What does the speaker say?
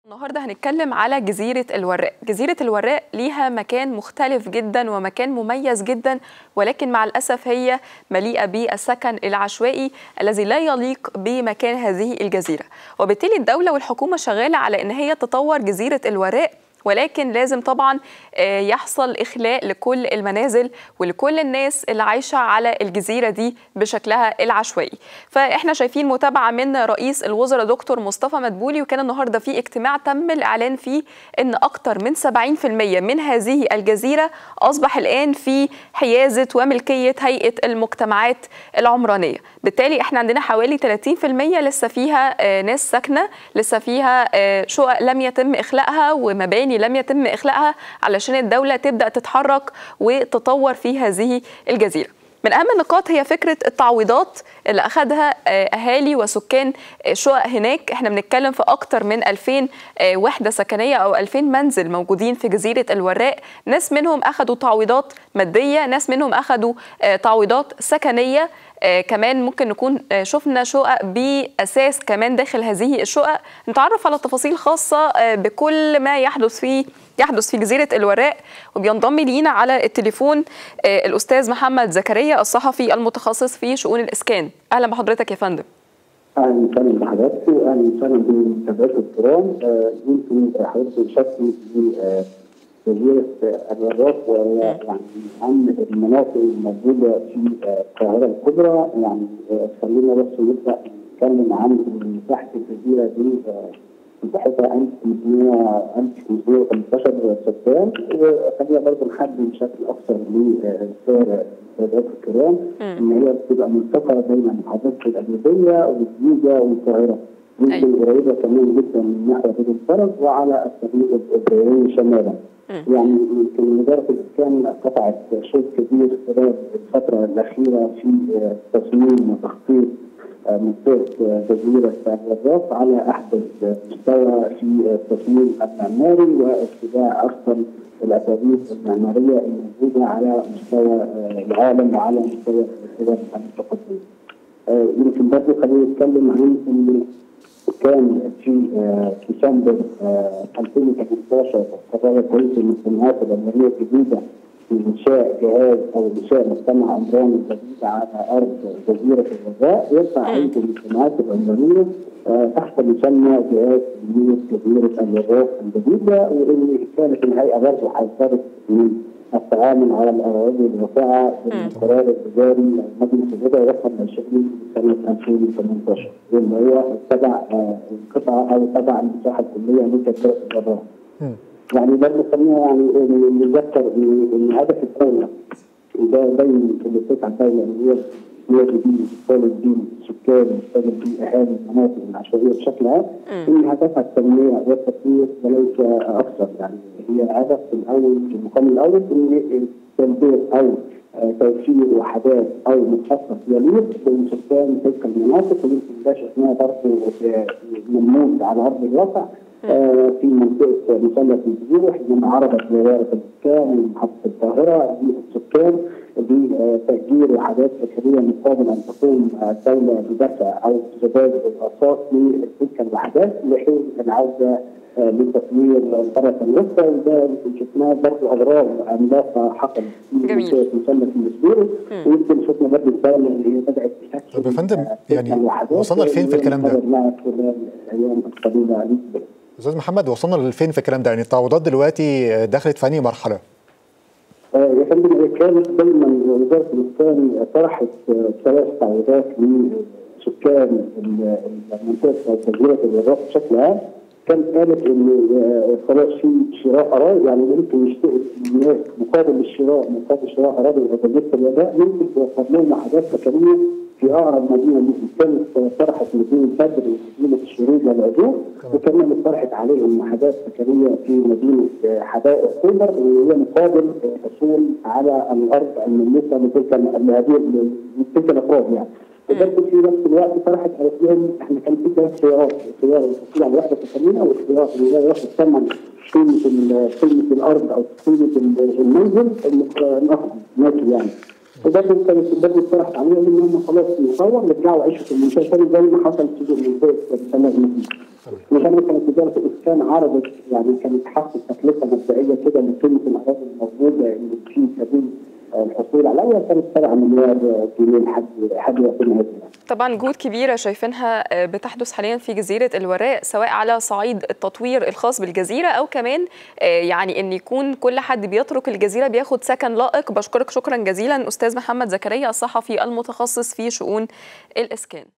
النهارده هنتكلم على جزيرة الوراق، جزيرة الوراق ليها مكان مختلف جدا ومكان مميز جدا ولكن مع الأسف هي مليئة بالسكن العشوائي الذي لا يليق بمكان هذه الجزيرة، وبالتالي الدولة والحكومة شغالة على إن هي تطور جزيرة الوراق ولكن لازم طبعا يحصل اخلاء لكل المنازل ولكل الناس اللي عايشه على الجزيره دي بشكلها العشوائي فاحنا شايفين متابعه من رئيس الوزراء دكتور مصطفى مدبولي وكان النهارده في اجتماع تم الاعلان فيه ان اكثر من 70% من هذه الجزيره اصبح الان في حيازه وملكيه هيئه المجتمعات العمرانيه بالتالي احنا عندنا حوالي 30% لسه فيها ناس ساكنه لسه فيها شقق لم يتم اخلاءها ومباني لم يتم اخلاءها علشان الدوله تبدا تتحرك وتطور في هذه الجزيره من اهم النقاط هي فكره التعويضات اللي اخذها اهالي وسكان شقق هناك احنا بنتكلم في اكتر من 2000 وحده سكنيه او 2000 منزل موجودين في جزيره الوراق ناس منهم اخذوا تعويضات ماديه ناس منهم اخذوا تعويضات سكنيه آه كمان ممكن نكون آه شفنا شقق باساس كمان داخل هذه الشقق نتعرف على تفاصيل خاصه آه بكل ما يحدث في يحدث في جزيره الوراق وبينضم لينا على التليفون الاستاذ محمد زكريا الصحفي المتخصص في شؤون الاسكان اهلا بحضرتك يا فندم اهلا وسهلا بحضرتك واهلا وسهلا بمتابعه الكرام يمكن حضرتك شكلي في جزيره الوراق وهي يعني اهم المناطق الموجوده في القاهره الكبرى يعني خلينا بس نبدا نتكلم عن مساحه الجزيره دي مساحتها 1515 سكان وخلينا برضه نحدد بشكل اكثر للساده السادات الكرام ان هي بتبقى ملتقى بين محافظه الاجنبيه والجيزه والقاهره يمكن قريبه كمان جدا من ناحيه بيت الفرج وعلى الطريق الدائري شمالا. يعني يمكن وزاره الاسكان قطعت شوط كبير خلال الفتره الاخيره في تصميم وتخطيط منطقه جزيره الوراق على احدث مستوى في التصميم المعماري واتباع افضل الاساليب المعماريه الموجوده على مستوى العالم وعلى مستوى الدول المتقدمه. يمكن برضه خلينا نتكلم عن ان كان في ديسمبر 2018 قررت هيئه المجتمعات العمرانيه الجديده في انشاء جهاز او انشاء مجتمع عمراني جديد على ارض جزيره الغذاء يرفع هيئه المجتمعات العمرانيه تحت مسمى جهاز تنميه جزيره الوراق الجديده وان كانت الهيئه برضه حذرت من التعامل على الاراضي الواسعه بالقرار الاداري مجلس الاداره رقم 20 سنه 2018 اللي هو تبع القطعه او تبع المساحه الكليه لجزيره الوراق. يعني برضه خلينا يعني نتذكر ان هدف الدوله وده باين في بتاع الدوله اللي هي نادي بيه طالب بيه سكان طالب بيه اهالي المناطق العشوائيه بشكل عام ان هدفها التنميه والتطوير وليس اكثر يعني هي هدف الاول في المقام الاول ان تنبيه او توفير وحدات او مخصص يليق بسكان تلك المناطق ويمكن ده شفناه برضه ملموس على ارض الواقع آه في منطقه مثلث الجزيره حينما عرضت وزاره الاسكان ومحافظه القاهره للسكان بتاجير وحدات سكنيه مقابل ان تقوم الدوله بدفع او سداد الاقساط لتلك الوحدات لحين العوده لتطوير القريه الوسطى وده شفناه برضه اضرار عملاقه حصلت في منطقه مثلث الجزيره ويمكن شفنا برضه الدوله اللي هي بدات تشكل طب يا فندم يعني وصلنا لفين في الكلام ده؟ خلال الايام القليله استاذ محمد وصلنا لفين في الكلام ده؟ يعني التعويضات دلوقتي دخلت في انهي مرحله؟ يا فندم كانت دايما وزاره الاسكان طرحت ثلاث تعويضات لسكان منطقه جزيره الوراق بشكل عام كان قالت ان خلاص في شراء اراضي يعني ممكن يشتري الناس مقابل الشراء مقابل شراء اراضي جزيره الوراق ممكن توفر لهم وحدات سكنيه في اقرب مدينه ليهم كانت طرحت مدينه بدر ومدينه الشروق والعدو وكمان اقترحت عليهم وحدات سكنيه في مدينه حدائق اكتوبر وهي مقابل الحصول على الارض المملوكه لتلك لهذه تلك الافراد يعني. وبرضه في نفس الوقت طرحت قالت لهم احنا كان في ثلاث خيارات خيار الحصول على وحده سكنيه والخيار اللي هو ياخد ثمن قيمه قيمه الارض او قيمه المنزل ناخد ماشي يعني وبرضه كانت برضه اقترحت عليهم ان هم خلاص يصور يرجعوا يعيشوا في المنشاه تاني زي ما حصل في المنشاه السنه اللي وكمان كانت وزاره الاسكان عرضت يعني كانت حاطه تكلفه مبدئيه كده لقيمه الاراضي الموجوده اللي في سبيل الحصول عليها كانت 7 مليار جنيه لحد لحد وقتنا هذا طبعا جهود كبيره شايفينها بتحدث حاليا في جزيره الوراق سواء على صعيد التطوير الخاص بالجزيره او كمان يعني ان يكون كل حد بيترك الجزيره بياخد سكن لائق بشكرك شكرا جزيلا استاذ محمد زكريا الصحفي المتخصص في شؤون الاسكان